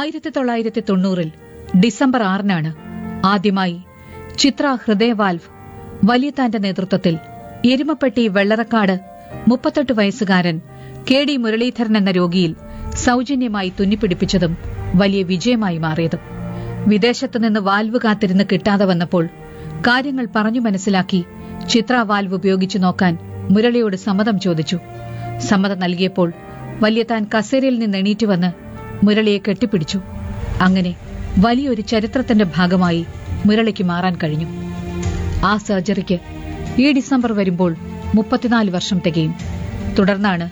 ആയിരത്തി തൊള്ളായിരത്തി തൊണ്ണൂറിൽ ഡിസംബർ ആറിനാണ് ആദ്യമായി ചിത്ര ഹൃദയവാൽവ് വലിയത്താന്റെ നേതൃത്വത്തിൽ എരുമപ്പെട്ടി വെള്ളറക്കാട് മുപ്പത്തെട്ട് വയസ്സുകാരൻ കെ ഡി മുരളീധരൻ എന്ന രോഗിയിൽ സൗജന്യമായി തുന്നിപ്പിടിപ്പിച്ചതും വലിയ വിജയമായി മാറിയതും വിദേശത്തു നിന്ന് വാൽവ് കാത്തിരുന്ന് കിട്ടാതെ വന്നപ്പോൾ കാര്യങ്ങൾ പറഞ്ഞു മനസ്സിലാക്കി ചിത്ര വാൽവ് ഉപയോഗിച്ചു നോക്കാൻ മുരളിയോട് സമ്മതം ചോദിച്ചു സമ്മതം നൽകിയപ്പോൾ വലിയത്താൻ കസേരയിൽ നിന്ന് എണീറ്റ് വന്ന് മുരളിയെ കെട്ടിപ്പിടിച്ചു അങ്ങനെ വലിയൊരു ചരിത്രത്തിന്റെ ഭാഗമായി മുരളിക്ക് മാറാൻ കഴിഞ്ഞു ആ സർജറിക്ക് ഈ ഡിസംബർ വരുമ്പോൾ മുപ്പത്തിനാല് വർഷം തികയും തുടർന്നാണ്